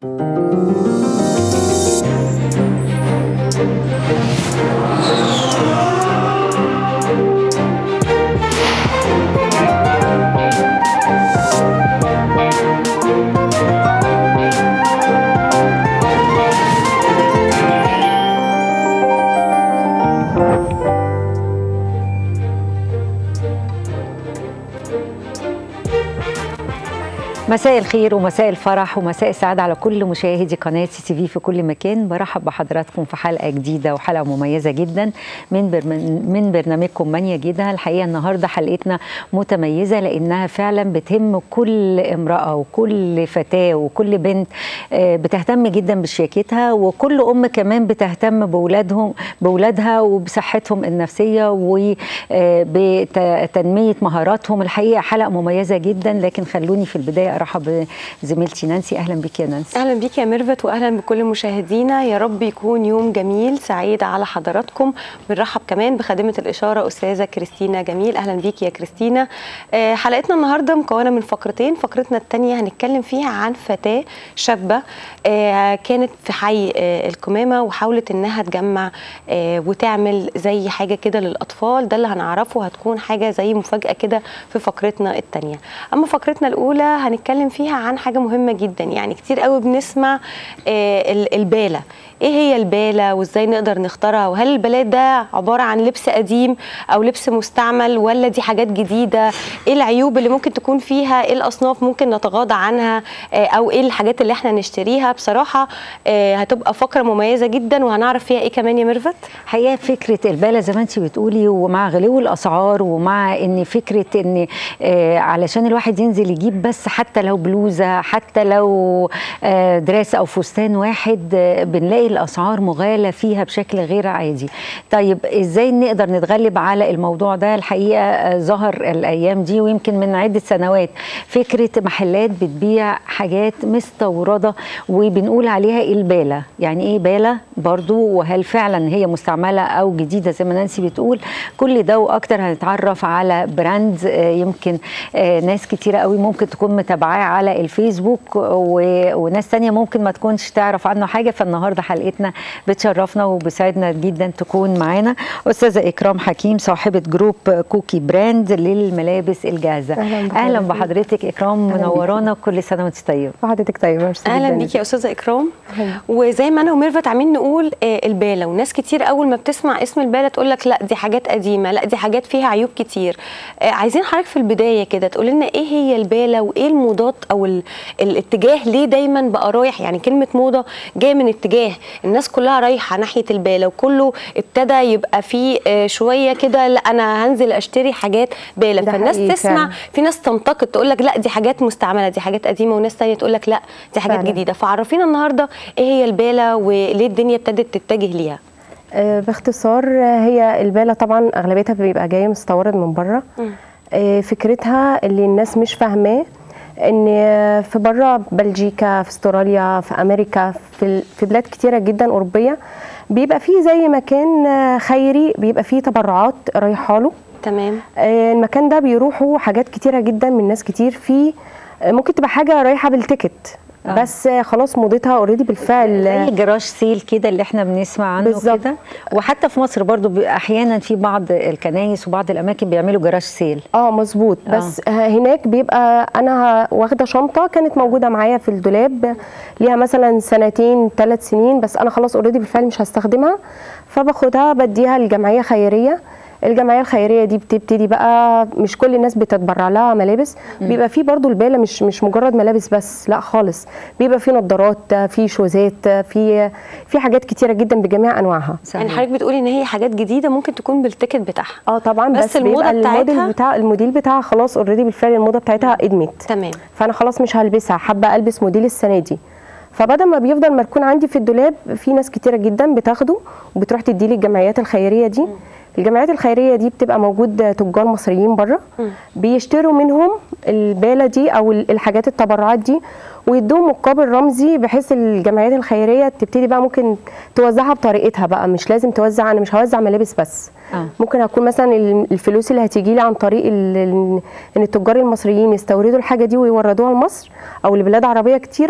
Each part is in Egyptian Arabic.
مساء الخير ومساء الفرح ومساء السعادة على كل مشاهدي قناة سي تي في في كل مكان برحب بحضراتكم في حلقة جديدة وحلقة مميزة جدا من برم... من برنامجكم مانيا جدا الحقيقة النهاردة حلقتنا متميزة لأنها فعلا بتهم كل امرأة وكل فتاة وكل بنت بتهتم جدا بشياكتها وكل أم كمان بتهتم بأولادهم بأولادها وبصحتهم النفسية وبتنمية مهاراتهم الحقيقة حلقة مميزة جدا لكن خلوني في البداية ارحب بزميلتي نانسي اهلا بك يا نانسي اهلا بك يا ميرفت واهلا بكل مشاهدينا يا رب يكون يوم جميل سعيد على حضراتكم بنرحب كمان بخادمه الاشاره استاذه كريستينا جميل اهلا بيك يا كريستينا آه حلقتنا النهارده مكونه من فقرتين فقرتنا الثانيه هنتكلم فيها عن فتاه شابه آه كانت في حي آه الكمامه وحاولت انها تجمع وتعمل زي حاجه كده للاطفال ده اللي هنعرفه هتكون حاجه زي مفاجاه كده في فقرتنا الثانيه اما فقرتنا الاولى هنتكلم فيها عن حاجه مهمه جدا يعني كتير قوي بنسمع الباله ايه هي الباله وازاي نقدر نختارها وهل البالات ده عباره عن لبس قديم او لبس مستعمل ولا دي حاجات جديده ايه العيوب اللي ممكن تكون فيها ايه الاصناف ممكن نتغاضى عنها او ايه الحاجات اللي احنا نشتريها بصراحه هتبقى فقره مميزه جدا وهنعرف فيها ايه كمان يا ميرفت حقيقه فكره الباله زي ما انت بتقولي ومع غلو الاسعار ومع ان فكره ان علشان الواحد ينزل يجيب بس حتى لو بلوزه حتى لو دراس او فستان واحد بنلاقي الاسعار مغالى فيها بشكل غير عادي طيب ازاي نقدر نتغلب على الموضوع ده الحقيقه ظهر الايام دي ويمكن من عده سنوات فكره محلات بتبيع حاجات مستورده وبنقول عليها الباله يعني ايه باله برضو وهل فعلا هي مستعمله او جديده زي ما نانسي بتقول كل ده واكتر هنتعرف على براند يمكن ناس كتيره قوي ممكن تكون متابعاه على الفيسبوك وناس تانية ممكن ما تكونش تعرف عنه حاجه فالنهارده حلقتنا بتشرفنا وبسعدنا جدا تكون معانا استاذه اكرام حكيم صاحبه جروب كوكي براند للملابس الجاهزه اهلا, أهلا بحضرتك اكرام منورانا كل سنه وانت طيبه وحضرتك طيبه اهلا بيكي يا استاذه اكرام وزي ما انا وميرفت عاملين نقول آه الباله وناس كتير اول ما بتسمع اسم الباله تقول لك لا دي حاجات قديمه لا دي حاجات فيها عيوب كتير آه عايزين حضرتك في البدايه كده تقول لنا ايه هي الباله وايه الموضات او الاتجاه ليه دايما بقى رايح يعني كلمه موضه جايه من اتجاه الناس كلها رايحه ناحيه الباله وكله ابتدى يبقى فيه شويه كده لا انا هنزل اشتري حاجات باله فالناس تسمع فعلا. في ناس تنتقد تقول لك لا دي حاجات مستعمله دي حاجات قديمه وناس ثانيه تقول لك لا دي حاجات فعلا. جديده فعرفينا النهارده ايه هي الباله وليه الدنيا ابتدت تتجه ليها أه باختصار هي الباله طبعا اغلبيتها بيبقى جايه مستورد من بره أه فكرتها اللي الناس مش فاهماه ان في بره بلجيكا في استراليا في امريكا في في بلاد كتيره جدا اوروبيه بيبقى فيه زي مكان خيري بيبقى فيه تبرعات رايحه له تمام المكان ده بيروحوا حاجات كتيره جدا من ناس كتير فيه ممكن تبقى حاجه رايحه بالتيكت آه. بس خلاص موضتها اوريدي بالفعل زي جراج سيل كده اللي احنا بنسمع عنه كده وحتى في مصر برضو احيانا في بعض الكنايس وبعض الاماكن بيعملوا جراج سيل اه مظبوط آه. بس هناك بيبقى انا واخده شنطه كانت موجوده معايا في الدولاب ليها مثلا سنتين ثلاث سنين بس انا خلاص اوريدي بالفعل مش هستخدمها فباخدها بديها لجمعيه خيريه الجمعيه الخيريه دي بتبتدي بقى مش كل الناس بتتبرع لها ملابس م. بيبقى في برضو الباله مش مش مجرد ملابس بس لا خالص بيبقى في نظارات في شوزات في في حاجات كتيره جدا بجميع انواعها يعني حضرتك بتقولي ان هي حاجات جديده ممكن تكون بالتيكت بتاعها اه طبعا بس, بس الموضه بتاعتها الموديل بتاع الموديل بتاعها خلاص اوريدي بالفعل الموضه بتاعتها ادمت تمام فانا خلاص مش هلبسها حابه البس موديل السنه دي فبدل ما بيفضل مركون عندي في الدولاب في ناس كتيره جدا بتاخده وبتروح تديه للجمعيات الخيريه دي م. الجمعيات الخيريه دي بتبقى موجود تجار مصريين بره بيشتروا منهم الباله دي او الحاجات التبرعات دي ويدوهم مقابل رمزي بحيث الجمعيات الخيريه تبتدي بقى ممكن توزعها بطريقتها بقى مش لازم توزع انا مش هوزع ملابس بس آه. ممكن هكون مثلا الفلوس اللي هتيجي لي عن طريق ان التجار المصريين يستوردوا الحاجه دي ويوردوها لمصر او لبلاد عربيه كتيره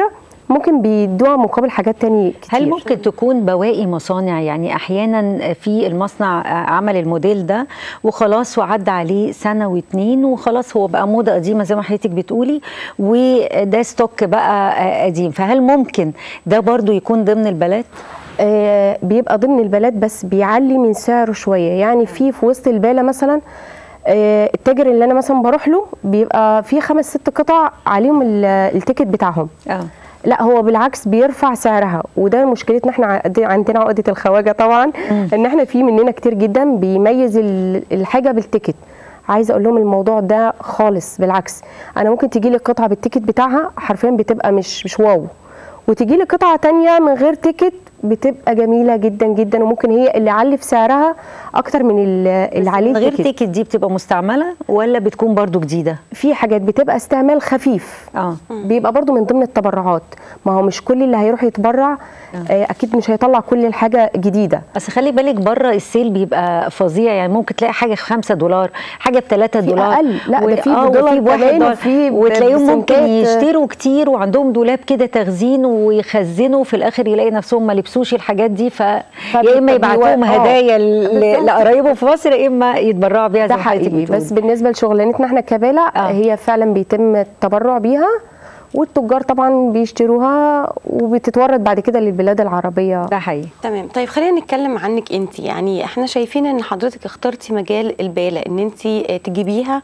ممكن بيدوها مقابل حاجات تاني كتير هل ممكن تكون بواقي مصانع يعني احيانا في المصنع عمل الموديل ده وخلاص وعدى عليه سنه واتنين وخلاص هو بقى موضه قديمه زي ما حضرتك بتقولي وده ستوك بقى قديم فهل ممكن ده برضو يكون ضمن البلات؟ آه بيبقى ضمن البلاد بس بيعلي من سعره شويه يعني في في وسط الباله مثلا آه التاجر اللي انا مثلا بروح له بيبقى في خمس ست قطع عليهم ال- التيكت بتاعهم اه لا هو بالعكس بيرفع سعرها وده مشكلتنا احنا ع- عندنا عقده الخواجه طبعا ان احنا في مننا كتير جدا بيميز ال- الحاجه بالتيكت عايزه اقول لهم الموضوع ده خالص بالعكس انا ممكن تجي لي قطعه بالتيكت بتاعها حرفيا بتبقى مش مش واو وتجي لي قطعه تانية من غير تيكت بتبقى جميله جدا جدا وممكن هي اللي علي في سعرها اكتر من ال- اللي عليه من غير تيكت تيكت دي بتبقى مستعمله ولا بتكون برضو جديده؟ في حاجات بتبقى استعمال خفيف اه بيبقى برضو من ضمن التبرعات ما هو مش كل اللي هيروح يتبرع آه، اكيد مش هيطلع كل الحاجه جديده بس خلي بالك بره السيل بيبقى فظيع يعني ممكن تلاقي حاجه ب 5 دولار حاجه ب 3 في دولار أقل. لا، ده في آه، بدولار وفي بواحد كمان دولار. وفي ب- وتلاقيهم ممكن بسنتات. يشتروا كتير وعندهم دولاب كده تخزين ويخزنوا في الاخر يلاقي نفسهم ما لبسوش الحاجات دي في يا فبيبقى اما يبعتوهم بيوا- آه. هدايا ل- بالظبط. لقرايبهم في مصر يا اما يتبرعوا بيها ده زي ما حضرتك حقيقي بتقولي. بس بالنسبه لشغلانتنا احنا كبالة آه. هي فعلا بيتم التبرع بيها والتجار طبعا بيشتروها وبتتورد بعد كده للبلاد العربيه ده حقيقي تمام طيب خلينا نتكلم عنك انت يعني احنا شايفين ان حضرتك اخترتي مجال البالة ان انت آه، تجيبيها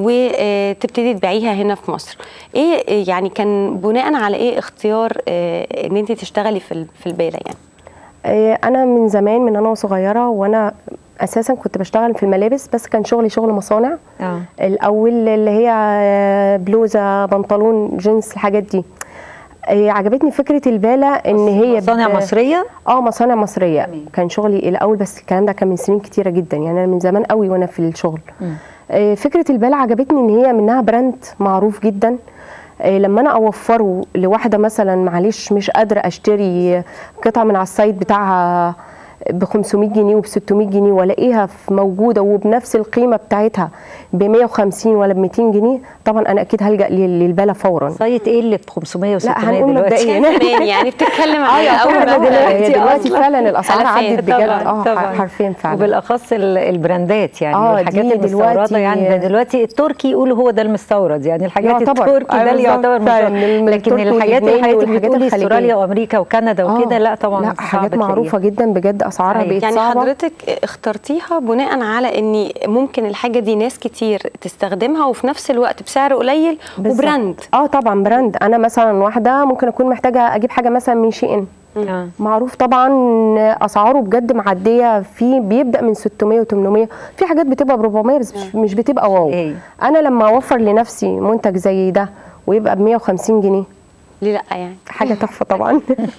وتبتدي تبيعيها هنا في مصر ايه آه، يعني كان بناء على ايه اختيار آه، ان انت تشتغلي في ال- في البالة يعني آه، انا من زمان من انا وصغيره وانا اساسا كنت بشتغل في الملابس بس كان شغلي شغل مصانع اه الاول اللي هي آه، بلوزه بنطلون جينز الحاجات دي آه، عجبتني فكره الباله ان هي مصانع ب- مصريه اه مصانع مصريه تمام. كان شغلي الاول بس الكلام ده كان من سنين كتيره جدا يعني انا من زمان قوي وانا في الشغل آه، فكره الباله عجبتني ان هي منها براند معروف جدا آه، لما انا اوفره لواحده مثلا معلش مش قادره اشتري قطعه من على السايت بتاعها ب 500 جنيه وب 600 جنيه والاقيها في- موجوده وبنفس القيمه بتاعتها ب 150 ولا ب 200 جنيه طبعا انا اكيد هلجا لل- للباله فورا سايت ايه اللي ب 500 و600 لا هنقول دلوقتي مبدئيا كمان يعني بتتكلم اه على يا اول طبعا ما دلوقتي, بدأتي دلوقتي أصلاً. فعلا الاسعار حرفياً، عدت بجد طبعاً، اه طبعاً. حرفيا فعلا وبالاخص ال- البراندات يعني آه، الحاجات دي المستورده دلوقتي- يعني ده دلوقتي التركي يقولوا هو ده المستورد يعني الحاجات يعتبر. التركي أيوة ده اللي بالظبط، يعتبر فعلاً، مستورد من لكن التركي الحاجات اللي واللبناني حضرتك والحاجات بتقولي الخليجية. استراليا وامريكا وكندا وكده آه، لا طبعا لا صعب حاجات تلاقيها. معروفه جدا بجد اسعارها أيوة. بقت يعني صعبه حضرتك اخترتيها بناء على ان ممكن الحاجه دي ناس كتير تستخدمها وفي نفس الوقت بسعر قليل بالظبط. وبراند اه طبعا براند انا مثلا واحده ممكن اكون محتاجه اجيب حاجه مثلا من شي ان آه. معروف طبعا اسعاره بجد معديه في بيبدا من 600 و800 في حاجات بتبقى ب 400 بس مش- مش بتبقى واو إيه. انا لما اوفر لنفسي منتج زي ده ويبقى ب 150 جنيه ليه لا يعني حاجه تحفه طبعا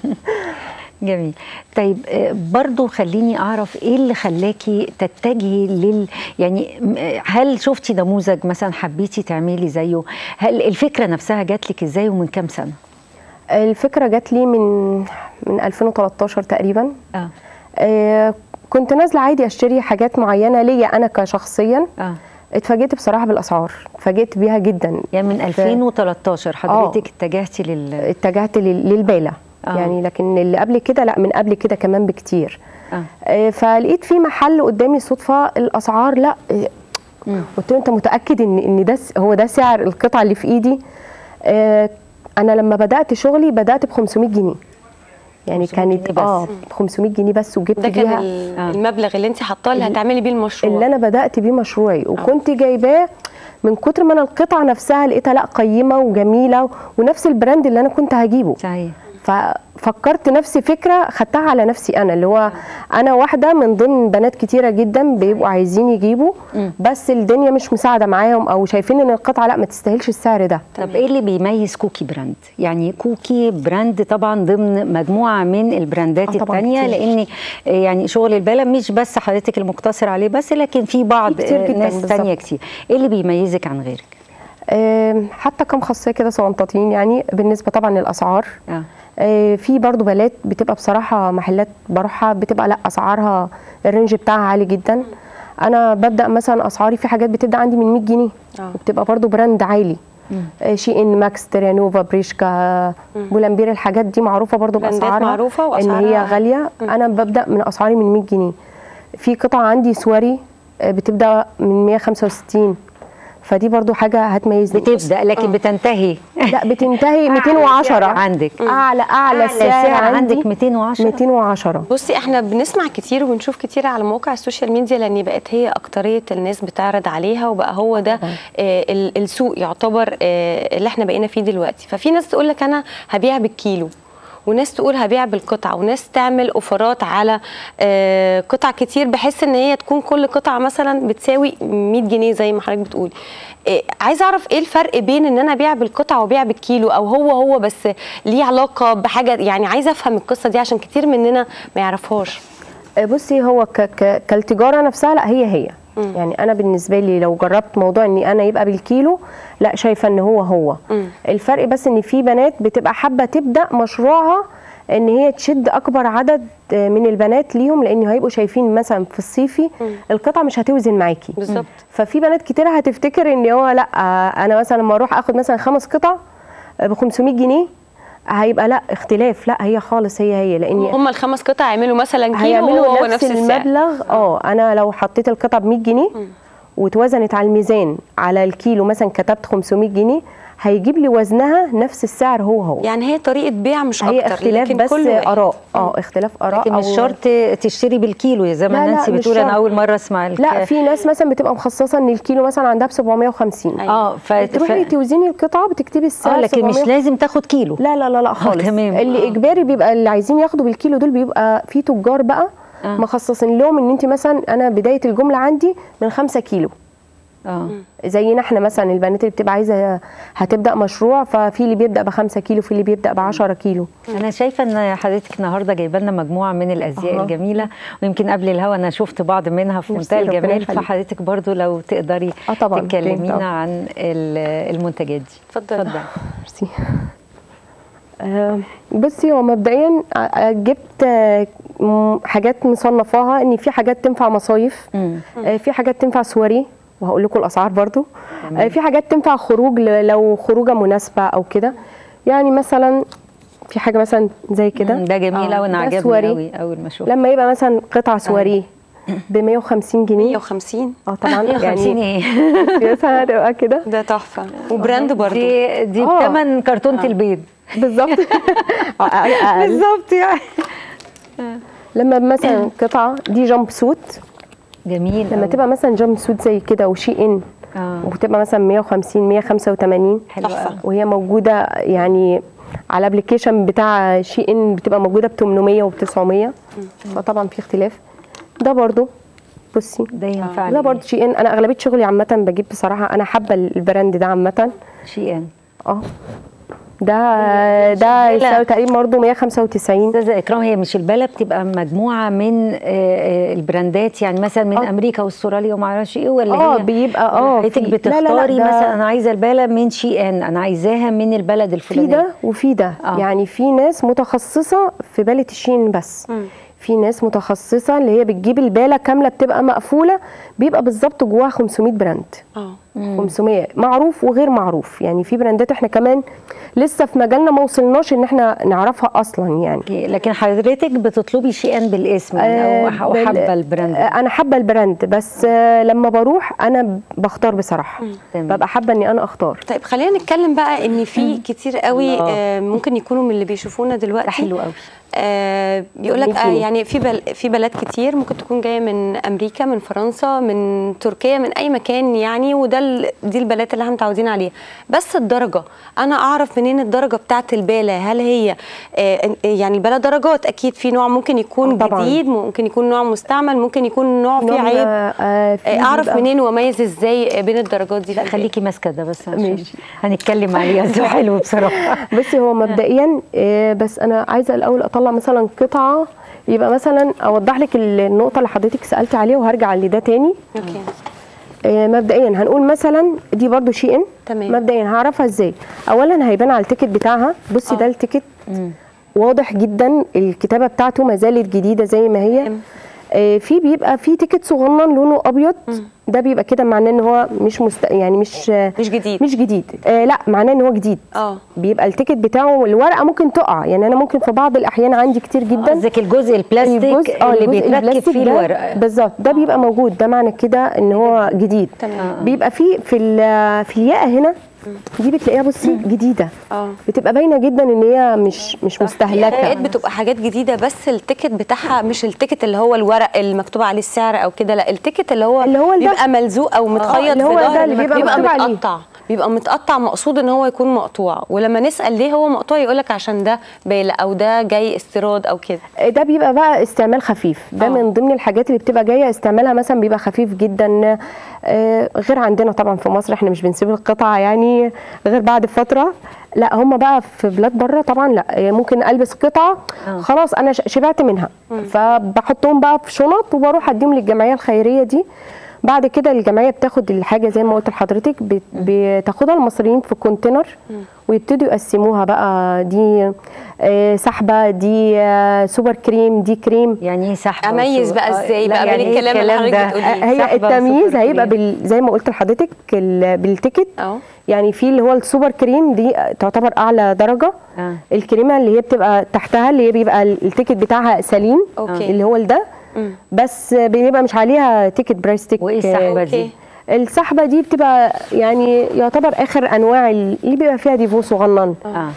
جميل طيب آه، برضو خليني اعرف ايه اللي خلاكي تتجهي لل يعني م- آه، هل شفتي نموذج مثلا حبيتي تعملي زيه هل الفكره نفسها جات لك ازاي ومن كام سنه الفكره جات لي من من 2013 تقريبا اه آه كنت نازله عادي اشتري حاجات معينه ليا انا كشخصيا اه اتفاجئت بصراحه بالاسعار اتفاجئت بيها جدا يعني من 2013 حضرتك اتجهتي لل اتجهت لل- للبالة آه. يعني لكن اللي قبل كده لا من قبل كده كمان بكتير اه آه، فلقيت في محل قدامي صدفه الاسعار لا آه، قلت له انت متاكد ان ان ده س- هو ده سعر القطعه اللي في ايدي آه، انا لما بدات شغلي بدات ب 500 جنيه يعني 500 كانت جنيه بس. اه ب 500 جنيه بس وجبت ده كان بيها ال- آه. المبلغ اللي انت حاطاه اللي هتعملي بيه المشروع اللي انا بدات بيه مشروعي وكنت جايباه من كتر ما انا القطعه نفسها لقيتها لا قيمه وجميله ونفس البراند اللي انا كنت هجيبه صحيح ففكرت نفسي فكره خدتها على نفسي انا اللي هو انا واحده من ضمن بنات كتيره جدا بيبقوا عايزين يجيبوا بس الدنيا مش مساعده معاهم او شايفين ان القطعه لا ما تستاهلش السعر ده طب ايه اللي بيميز كوكي براند؟ يعني كوكي براند طبعا ضمن مجموعه من البراندات آه طبعاً الثانيه كتير. لان يعني شغل البالة مش بس حضرتك المقتصر عليه بس لكن في بعض في كتير جداً ناس بالظبط. ثانيه كتير، ايه اللي بيميزك عن غيرك؟ آم، حتى كم خاصيه كده صغنطاطين يعني بالنسبه طبعا للاسعار اه آه، في برضو بلات بتبقى بصراحة محلات بروحها بتبقى لا أسعارها الرينج بتاعها عالي جدا أنا ببدأ مثلا أسعاري في حاجات بتبدأ عندي من 100 جنيه آه. وبتبقى برضو براند عالي آه، شي ان ماكس تريانوفا بريشكا بولمبير الحاجات دي معروفه برضو براندات باسعارها معروفة ان وأسعارها- هي غاليه انا ببدا من اسعاري من 100 جنيه في قطعه عندي سواري آه، بتبدا من 165 فدي برضو حاجه هتميزني بتبدا لكن بتنتهي لا بتنتهي 210 عندك اعلى اعلى أعلى سعر سعر عندي عندك 210 210 بصي احنا بنسمع كتير وبنشوف كتير على مواقع السوشيال ميديا لان بقت هي اكتريه الناس بتعرض عليها وبقى هو ده آه ال- السوق يعتبر آه اللي احنا بقينا فيه دلوقتي ففي ناس تقول لك انا هبيع بالكيلو وناس تقول هبيع بالقطعه وناس تعمل اوفرات على آه قطع كتير بحيث ان هي تكون كل قطعه مثلا بتساوي 100 جنيه زي ما حضرتك بتقولي آه عايزه اعرف ايه الفرق بين ان انا ابيع بالقطعه وابيع بالكيلو او هو هو بس ليه علاقه بحاجه يعني عايزه افهم القصه دي عشان كتير مننا ما يعرفهاش بصي هو ك ك كالتجاره نفسها لا هي هي يعني انا بالنسبه لي لو جربت موضوع اني انا يبقى بالكيلو لا شايفه ان هو هو مم. الفرق بس ان في بنات بتبقى حابه تبدا مشروعها ان هي تشد اكبر عدد من البنات ليهم لان هيبقوا شايفين مثلا في الصيفي القطعه مش هتوزن معاكي بالظبط ففي بنات كتير هتفتكر ان هو لا انا مثلا لما اروح اخد مثلا خمس قطع ب 500 جنيه هيبقى لا اختلاف لا هي خالص هي هي لان هم الخمس قطع يعملوا مثلا كيلو هيعملوا وهو نفس, نفس السعر المبلغ اه انا لو حطيت القطعه ب 100 جنيه واتوزنت على الميزان على الكيلو مثلا كتبت 500 جنيه هيجيب لي وزنها نفس السعر هو هو يعني هي طريقه بيع مش هي اكتر اختلاف لكن بس كل واحد. اراء اه اختلاف اراء لكن مش أو- شرط تشتري بالكيلو زي ما لا، لا، نانسي مش بتقول انا شرط. اول مره اسمع الك- لا في ناس مثلا بتبقى مخصصه ان الكيلو مثلا عندها ب 750 أيوة. اه ف... تروحي ف... توزني القطعه بتكتبي السعر اه لكن مش 700. لازم تاخد كيلو لا لا لا لا خالص تمام. اللي اجباري بيبقى اللي عايزين ياخدوا بالكيلو دول بيبقى في تجار بقى آه. مخصصين لهم ان انت مثلا انا بدايه الجمله عندي من 5 كيلو اه زينا احنا مثلا البنات اللي بتبقى عايزه هتبدا مشروع ففي اللي بيبدا ب 5 كيلو في اللي بيبدا ب 10 كيلو انا شايفه ان حضرتك النهارده جايبه لنا مجموعه من الازياء أها. الجميله ويمكن قبل الهوا انا شفت بعض منها في ميرسي، منتهى ربنا الجمال يخليك. فحضرتك برضو لو تقدري آه طبعاً، تكلمينا طبعاً. عن ال- المنتجات دي اتفضل. ميرسي آه، بصي هو مبدئيا آه، جبت آه، م- حاجات مصنفاها ان في حاجات تنفع مصايف مم. آه، في حاجات تنفع سواري وهقول لكم الاسعار برضو آه، في حاجات تنفع خروج ل- لو خروجه مناسبه او كده يعني مثلا في حاجه مثلا زي كده مم، ده جميل آه، قوي انا ده عجبني سواري. قوي اول ما شفت لما يبقى مثلا قطعه سواريه ب 150 جنيه 150 اه طبعا 150 يعني ايه مثلا هتبقى كده ده تحفه وبراند برضو دي دي آه. بثمن كرتونه البيض بالظبط آه، أقل- أقل. بالظبط يعني لما مثلا قطعه دي جامب سوت جميل لما أوي. تبقى مثلا جامب سوت زي كده وشي ان اه وبتبقى مثلا 150 185 حلوه تحفة. قوي وهي موجوده يعني على الابلكيشن بتاع شي ان بتبقى موجوده ب 800 وب 900 فطبعا في اختلاف ده برضو بصي ده ينفع ده برضو شي ان انا اغلبيه شغلي عامه بجيب بصراحه انا حابه البراند ده عامه شي ان اه ده ده يساوي تقريبا برضه 195 استاذه اكرام هي مش الباله بتبقى مجموعه من آه، آه، البراندات يعني مثلا من آه. امريكا واستراليا وما اعرفش ايه ولا اه هي بيبقى اه حضرتك في- لا لا لا بتختاري ده- مثلا انا عايزه الباله من شي ان انا عايزاها من البلد في الفلانيه ده وفي ده آه. يعني في ناس متخصصه في باله الشين بس في ناس متخصصه اللي هي بتجيب الباله كامله بتبقى مقفوله بيبقى بالظبط جواها 500 براند اه 500 معروف وغير معروف يعني في براندات احنا كمان لسه في مجالنا ما وصلناش ان احنا نعرفها اصلا يعني أوكي، لكن حضرتك بتطلبي شي ان بالاسم يعني او أو بال- حابه البراند آه، انا حابه البراند بس آه، لما بروح انا بختار بصراحه تمام. ببقى حابه اني انا اختار طيب خلينا نتكلم بقى ان في كتير قوي الله. آه ممكن يكونوا من اللي بيشوفونا دلوقتي ده حلو قوي آه بيقول لك آه ميكي. يعني في بل في بلاد كتير ممكن تكون جايه من امريكا من فرنسا من تركيا من اي مكان يعني وده ال- دي البلاد اللي احنا متعودين عليها بس الدرجه انا اعرف منين الدرجه بتاعه الباله هل هي آه يعني الباله درجات اكيد في نوع ممكن يكون آه، طبعاً. جديد ممكن يكون نوع مستعمل ممكن يكون نوع فيه نوع من- عيب آه، في آه، اعرف بيبقى- منين واميز ازاي بين الدرجات دي في لا الباقي؟ خليكي ماسكه ده بس عشان ماشي. هنتكلم عليها ده حلو بصراحه بصي هو مبدئيا آه، بس انا عايزه الاول اطلع مثلا قطعه يبقى مثلا اوضح لك النقطه اللي حضرتك سالتي عليها وهرجع لده تاني اوكي آه، مبدئيا هنقول مثلا دي برضو شي ان تمام. مبدئيا هعرفها ازاي اولا هيبان على التيكت بتاعها بصي آه. ده التيكت واضح جدا الكتابه بتاعته ما زالت جديده زي ما هي تمام. آه، في بيبقى في تيكت صغنن لونه ابيض ده بيبقى كده معناه ان هو مش مست... يعني مش مش جديد مش جديد آه لا معناه ان هو جديد اه بيبقى التيكت بتاعه الورقه ممكن تقع يعني انا ممكن في بعض الاحيان عندي كتير جدا قصدك الجزء البلاستيك الجزء اه اللي الجزء بيتركب البلاستيك فيه ده الورقه بالظبط ده بيبقى موجود ده معنى كده ان هو جديد تمام. بيبقى في في ال- في الياقه هنا دي بتلاقيها بصي جديده اه بتبقى باينه جدا ان هي مش مش اوقات مستهلكه بتبقى حاجات جديده بس التيكت بتاعها مش التيكت اللي هو الورق اللي مكتوب عليه السعر او كده لا التيكت اللي هو اللي هو ده. بيبقى ملزوق او متخيط اللي في هو ده ظهر اللي بيبقى بيبقى مكتوب عليه. متقطع بيبقى متقطع مقصود ان هو يكون مقطوع ولما نسال ليه هو مقطوع يقول لك عشان ده بالة او ده جاي استيراد او كده ده بيبقى بقى استعمال خفيف ده آه. من ضمن الحاجات اللي بتبقى جايه استعمالها مثلا بيبقى خفيف جدا آه، غير عندنا طبعا في مصر احنا مش بنسيب القطعه يعني غير بعد فتره لا هم بقى في بلاد بره طبعا لا آه، ممكن البس قطعه آه. خلاص انا ش- شبعت منها فبحطهم بقى في شنط وبروح اديهم للجمعيه الخيريه دي بعد كده الجمعيه بتاخد الحاجه زي ما قلت لحضرتك بت- بتاخدها المصريين في كونتينر ويبتدوا يقسموها بقى دي آه، سحبه دي آه، سوبر كريم دي كريم يعني ايه سحبه اميز وسو- بقى آه، ازاي لا، بقى يعني بين إيه الكلام اللي حضرتك ده؟ بتقوليه؟ آه، هي سحبة التمييز وسوبر هيبقى كريم. بال زي ما قلت لحضرتك ال- بالتيكت اه يعني في اللي هو السوبر كريم دي تعتبر اعلى درجه آه. الكريمه اللي هي بتبقى تحتها اللي هي بيبقى التيكت بتاعها سليم أوكي. اللي هو ده مم. بس بيبقى مش عليها تيكت برايستيك وايه السحبه أوكي. دي؟ السحبه دي بتبقى يعني يعتبر اخر انواع اللي بيبقى فيها ديفو صغنن اه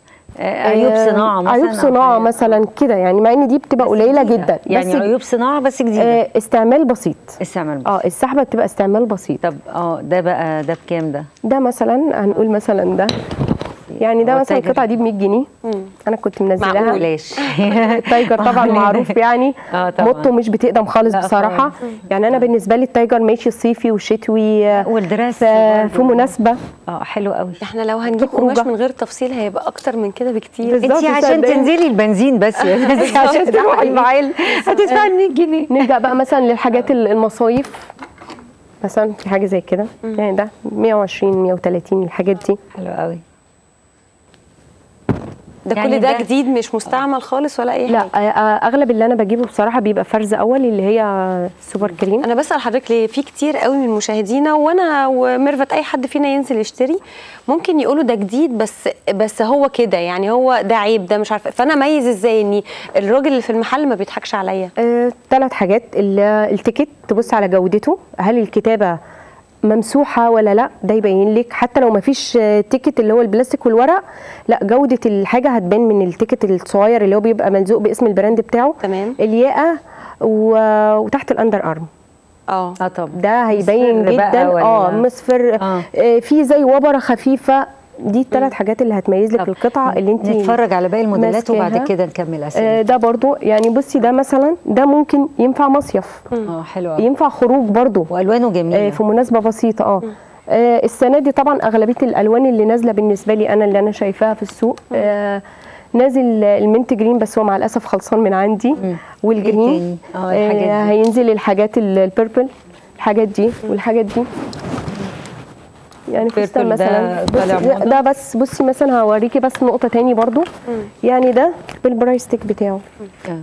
آه، عيوب آه، صناعه مثلا عيوب أو صناعه حاجة. مثلا كده يعني مع ان دي بتبقى بس قليله جديدة. جدا يعني بس عيوب صناعه بس جديده آه استعمال بسيط استعمال بس. اه السحبه بتبقى استعمال بسيط طب اه ده بقى ده بكام ده؟ ده مثلا هنقول مثلا ده يعني ده هو مثلا التايجر. القطعه دي ب 100 جنيه انا كنت منزلاها معقول. بلاش التايجر طبعا معروف يعني اه طبعا موته مش بتقدم خالص لا بصراحه خالص. يعني انا بالنسبه لي التايجر ماشي صيفي وشتوي آه، والدرس في في برضو. مناسبه اه حلو قوي احنا لو هنجيب خروجة. قماش من غير تفصيل هيبقى اكتر من كده بكتير بالظبط. انت عشان صدقني. تنزلي البنزين بس يا بنتي عشان ده تروحي حقيقي. المعال هتدفعي 100 جنيه نرجع بقى مثلا للحاجات ال- المصايف مثلا في حاجه زي كده يعني ده 120 130 الحاجات دي حلو قوي ده يعني كل ده ده- جديد مش مستعمل خالص ولا اي لا حاجه آه، آه، اغلب اللي انا بجيبه بصراحه بيبقى فرز اول اللي هي سوبر كريم انا بسال حضرتك ليه في كتير قوي من مشاهدينا وانا وميرفت اي حد فينا ينزل يشتري ممكن يقولوا ده جديد بس بس هو كده يعني هو ده عيب ده مش عارفه فانا اميز ازاي اني الراجل اللي في المحل ما بيضحكش عليا ثلاث حاجات ال- التيكت تبص على جودته هل الكتابه ممسوحه ولا لا ده يبين لك حتى لو ما فيش تيكت اللي هو البلاستيك والورق لا جوده الحاجه هتبان من التيكت الصغير اللي هو بيبقى ملزوق باسم البراند بتاعه تمام الياقه و- وتحت الاندر ارم اه طب ده هيبين مصفر بقى جدا ولا- اه مصفر آه. آه. في زي وبره خفيفه دي الثلاث حاجات اللي هتميز لك طب القطعه اللي انت نتفرج على باقي الموديلات وبعد ماسكاها. كده نكمل آه اسئله ده برضو يعني بصي ده مثلا ده ممكن ينفع مصيف اه حلو قوي ينفع خروج برضو والوانه آه جميله في مناسبه بسيطه اه آه، السنه دي طبعا اغلبيه الالوان اللي نازله بالنسبه لي انا اللي انا شايفاها في السوق آه نازل المنت جرين بس هو مع الاسف خلصان من عندي إيه والجرين تاني؟ آه، الحاجات دي. هينزل الحاجات ال- البيربل الحاجات دي والحاجات دي يعني فستان البيربل ده مثلا طالع بصي موضة؟ ده بس بصي مثلا هوريكي بس نقطه تاني برضو يعني ده بالبرايس تيك بتاعه آه.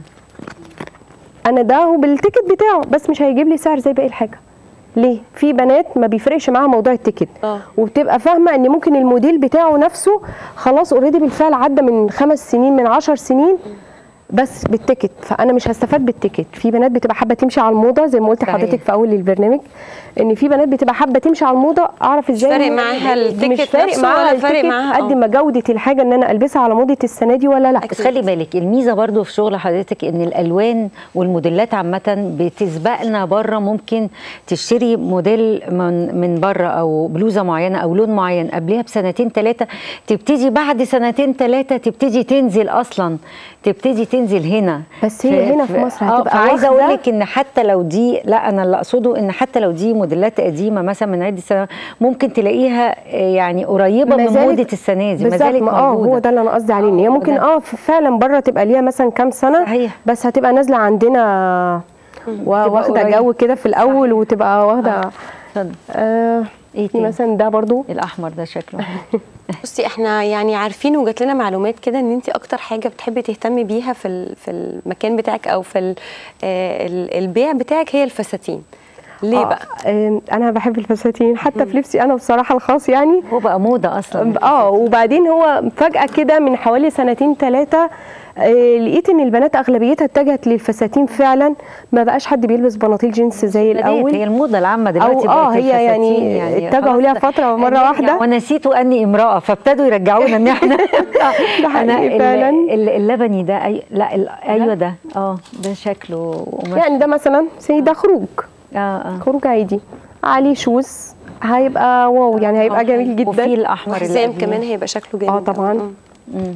انا ده وبالتيكت بتاعه بس مش هيجيب لي سعر زي باقي الحاجه ليه في بنات ما بيفرقش معاها موضوع التيكت اه. وبتبقى فاهمه ان ممكن الموديل بتاعه نفسه خلاص اوريدي بالفعل عدى من خمس سنين من عشر سنين بس بالتيكت فانا مش هستفاد بالتيكت في بنات بتبقى حابه تمشي على الموضه زي ما قلت صحيح. لحضرتك في اول البرنامج ان في بنات بتبقى حابه تمشي على الموضه اعرف ازاي فارق إن- معاها التيكت مش فارق نفسه معاها ولا فارق التيكت معاها- قد اه. ما جوده الحاجه ان انا البسها على موضه السنه دي ولا لا بس خلي بالك الميزه برضو في شغل حضرتك ان الالوان والموديلات عامه بتسبقنا بره ممكن تشتري موديل من من بره او بلوزه معينه او لون معين قبلها بسنتين ثلاثه تبتدي بعد سنتين ثلاثه تبتدي تنزل اصلا تبتدي تنزل هنا بس هي هنا في مصر اه هتبقى فعايزه واخدة- اقول لك ان حتى لو دي لا انا اللي اقصده ان حتى لو دي موديلات قديمه مثلا من عده سنوات ممكن تلاقيها آه، يعني قريبه ما من زالت- موضه السنه دي ما بالظبط زالت ما اه موجوده هو ده اللي انا قصدي عليه ان هي آه، ممكن ده. اه فعلا بره تبقى ليها مثلا كام سنه صحيح. بس هتبقى نازله عندنا و- واخده قريب. جو كده في الاول وتبقى واخده اتفضل. آه ايه في تاني؟ مثلا ده برضو الاحمر ده شكله بصي احنا يعني عارفين وجات لنا معلومات كده ان انت اكتر حاجه بتحبي تهتمي بيها في ال- في المكان بتاعك او في ال- آه، ال- البيع بتاعك هي الفساتين ليه آه، بقى آه، انا بحب الفساتين حتى في لبسي انا بصراحه الخاص يعني هو بقى موضه اصلا اه وبعدين هو فجاه كده من حوالي سنتين ثلاثه لقيت ان البنات اغلبيتها اتجهت للفساتين فعلا ما بقاش حد بيلبس بناطيل جينز زي بدأت الاول هي الموضه العامه دلوقتي أو آه، بقت هي الفساتين يعني اتجهوا خلاص ليها ده- فترة مرة نرجع. واحدة. ونسيت اني امراه فابتدوا يرجعونا ان احنا ده حقيقي ال- فعلا. ال- اللبني ده أي... لا ال... ايوه ده اه ده شكله ومش... يعني ده مثلا سي ده خروج اه اه خروج عادي عليه شوز هيبقى واو يعني هيبقى جميل وفي جدا الاحمر اللي وحزام قبليه. كمان هيبقى شكله جميل آه، طبعاً. مم. مم.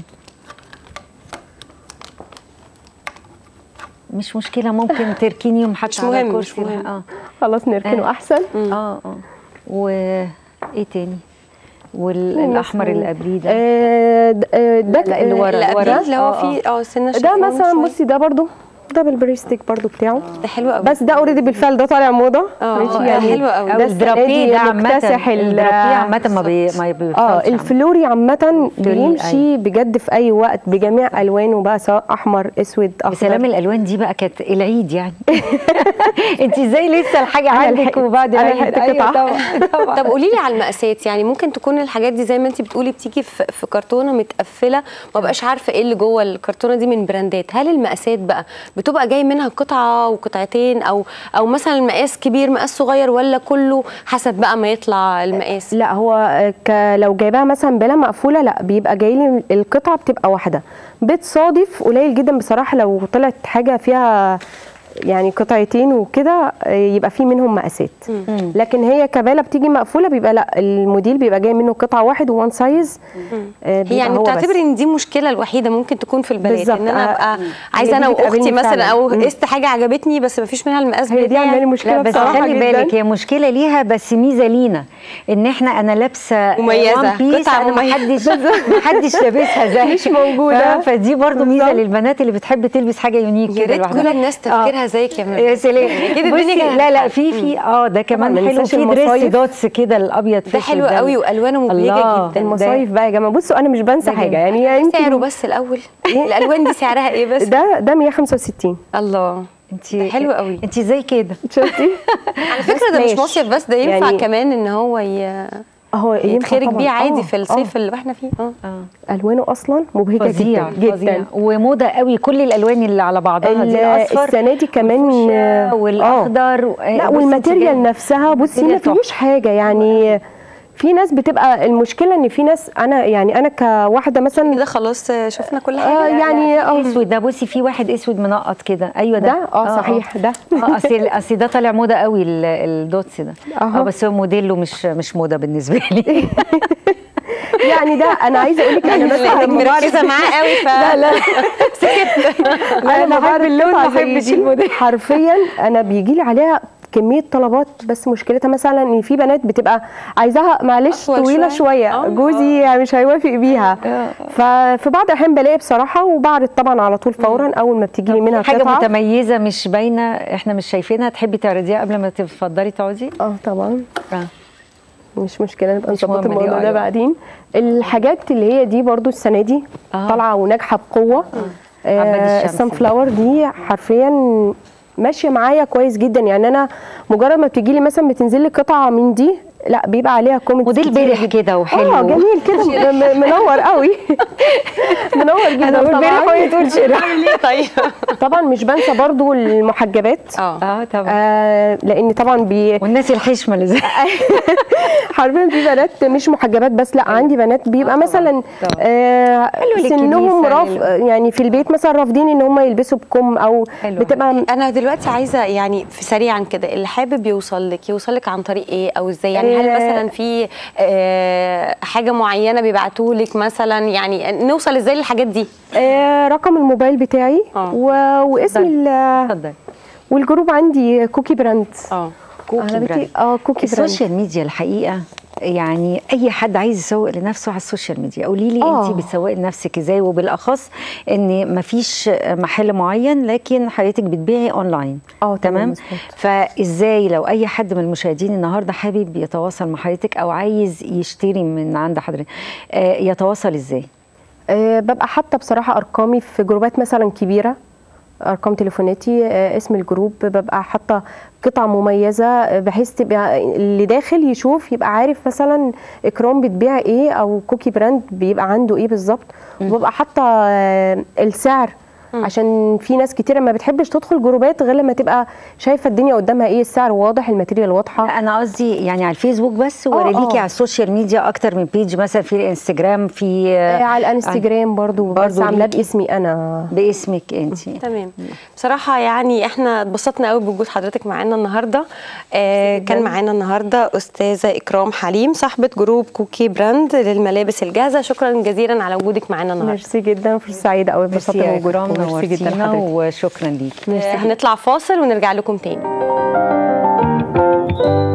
مش مشكله ممكن تركينيوم حتى مش على مهم، مش الكرسي مهم. اه خلاص نركنه آه. احسن اه اه وايه تاني والاحمر اللي قبليه ده آه، د- آه، ده لا، اللي ورا. اللي قبليه ورا. اللي هو آه، آه. فيه اه سنه ده شيفون مثلا شوية. بصي ده برضو ده بالبريستيك برضو بتاعه ده حلو قوي بس ده اوريدي بالفعل ده طالع موضه آه، ماشي آه، يعني حلو قوي. او ده السنة الدرابيه دي ده عامه مكتسح ال- الدرابيه عامه ما بي ما اه بيبطلش عامة. الفلوري عامة بيمشي أيوة. بجد في أي وقت بجميع ألوانه بقى سواء أحمر أسود أخضر بسلام الالوان دي بقى كانت العيد يعني انت ازاي لسه الحاجه أنا عندك لحقت- وبعد أنا العيد لحقت قطعة. طبعا طبعا طب قولي لي على المقاسات يعني ممكن تكون الحاجات دي زي ما انت بتقولي بتيجي في, في كرتونه متقفله ما بقاش عارفه ايه اللي جوه الكرتونه دي من براندات هل المقاسات بقى بتبقى جاي منها قطعه وقطعتين او او مثلا مقاس كبير مقاس صغير ولا كله حسب بقى ما يطلع المقاس لا هو آه، ك لو جايباها مثلا بلا مقفولة لا بيبقى جاي لي القطعة بتبقى واحدة بتصادف قليل جدا بصراحة لو طلعت حاجة فيها يعني قطعتين وكده آه، يبقى في منهم مقاسات لكن هي كبالة بتيجي مقفولة بيبقى لا الموديل بيبقى جاي منه قطعة واحد وان سايز هي يعني بتعتبري ان دي مشكله الوحيده ممكن تكون في البنات بالظبط. ان انا آه، ابقى مم. عايزه هي انا دي واختي بتقابلني مثلا فعلاً. او مم. قست حاجه عجبتني بس ما فيش منها المقاس هي دي عامله لي مشكله لا بس بصراحه خلي جداً. بالك هي مشكله ليها بس ميزه لينا ان احنا انا لابسه مميزة، وان بيس قطعة انا ما مميزة. حدش ما حدش لابسها زي مش موجودة. ف- فدي برضو ميزه بالظبط. للبنات اللي بتحب تلبس حاجه يونيك يا كده ريت لوحدها. كل الناس تفكيرها زيك يا يا سلام أكيد الدنيا بصي كانت لا لا حلوة. في في اه ده كمان ما حلو ننساش في دريس المصايف. دوتس كده الابيض في ده أسود حلو قوي والوانه مبهجه الله. جدا المصايف بقى يا جماعه بصوا انا مش بنسى ده حاجه جميل. يعني يمكن سعره بس الاول الالوان دي سعرها ايه بس ده ده 165 الله انت حلو قوي. انت زي كده شفتي على فكره ده مش ماشي. مصيف بس ده ينفع يعني- كمان ان هو ي... اهو ينفع يتخرج طبعاً. بيه عادي آه، في الصيف اللي احنا فيه اه اه الوانه اصلا مبهجه فظيع جدا فظيع جدا وموضه قوي كل الالوان اللي على بعضها دي ال- الاصفر السنه دي كمان والفوشيا آه، والاخضر و- لا بصي والماتيريال انت نفسها بصي ما الماتيريال فيهوش حاجه يعني في ناس بتبقى المشكله ان في ناس انا يعني انا كواحده مثلا كده خلاص شفنا كل آه حاجه يعني اه اسود ده بصي في واحد اسود منقط كده ايوه ده ده اه صحيح ده اه اصل اصل ده طالع موضه قوي ال- الدوتس ده أهو. اه بس هو موديله مش مش موضه بالنسبه لي يعني ده انا عايزه اقول لك انا بس لانك لما بعرف- مركزه معاه قوي ف لا لا أنا انا بحب بعرف اللون، قطعة ما زي بحبش دي، الموديل. حرفيا انا بيجي لي عليها كميه طلبات بس مشكلتها مثلا ان في بنات بتبقى عايزاها معلش أطول طويله شوية. شويه آه. جوزي يعني مش هيوافق بيها ففي بعض الاحيان بلاقي بصراحه وبعرض طبعا على طول فورا اول ما بتيجي لي منها حاجه قطعه متميزه مش باينه احنا مش شايفينها تحبي تعرضيها قبل ما تفضلي تقعدي اه طبعا اه مش مشكله نبقى مش نظبط مهم، الموضوع أيوة، ده أيوة. بعدين الحاجات اللي هي دي برضو السنه دي آه. طالعه وناجحه بقوه عباد آه الشمس السان دي. فلاور دي حرفيا ماشيه معايا كويس جدا يعني انا مجرد ما بتجي لي مثلا بتنزل لي قطعه من دي لا بيبقى عليها كومنت موديل برح كده وحلو اه جميل كده م- م- منور قوي منور جدا انا بقول برح وهي طبعا تقول شرح طيب طبعا مش بنسى برضو المحجبات اه اه طبعا آه لان طبعا بي والناس الحشمه اللي زي حرفيا في بنات مش محجبات بس لا عندي بنات بيبقى مثلا طبعا. آه حلو سنهم للكنيسة، رف حلو. يعني في البيت مثلا رافضين ان هم يلبسوا بكم او حلو. بتبقى انا دلوقتي عايزه يعني في سريعا كده اللي حابب يوصل لك يوصل لك عن طريق ايه او ازاي يعني هل آه. مثلا في آه، حاجه معينه بيبعتوا لك مثلا يعني نوصل ازاي للحاجات دي آه رقم الموبايل بتاعي آه. و... واسم اتفضلي. ال... اتفضلي والجروب عندي كوكي براند اه كوكي أغلبيتي- براند اه كوكي براند السوشيال ميديا الحقيقه يعني اي حد عايز يسوق لنفسه على السوشيال ميديا قولي لي آه. انت بتسوقي لنفسك ازاي وبالاخص ان مفيش محل معين لكن حضرتك بتبيعي اونلاين اه تمام مظبوط. فازاي لو اي حد من المشاهدين النهارده حابب يتواصل مع حضرتك او عايز يشتري من عند حضرتك آه، يتواصل ازاي أه ببقى حاطه بصراحه ارقامي في جروبات مثلا كبيره ارقام تليفوناتي أه اسم الجروب ببقى حاطه قطع مميزه آه، بحيث تبقى اللي داخل يشوف يبقى عارف مثلا اكرام بتبيع ايه او كوكي براند بيبقى عنده ايه بالظبط وببقى حاطه آه، السعر عشان في ناس كتيره ما بتحبش تدخل جروبات غير لما تبقى شايفه الدنيا قدامها ايه السعر واضح الماتيريال واضحه انا قصدي يعني على الفيسبوك بس آه، ولا ليكي آه. على السوشيال ميديا اكتر من بيج مثلا في الانستجرام في آه، على الانستجرام برضو, بس برضو عاملاه ليكي. باسمي انا باسمك انت تمام بصراحة يعني احنا اتبسطنا قوي بوجود حضرتك معانا النهاردة آه كان معانا النهاردة أستاذة إكرام حليم صاحبة جروب كوكي براند للملابس الجاهزة شكرا جزيلا على وجودك معانا النهاردة ميرسي جدا فرصه سعيده قوي ميرسي اتبسطت يا بوجودكم إكرام، ميرسي جدا نورتينا لحضرتك وشكرا ليكي آه هنطلع فاصل ونرجع لكم تاني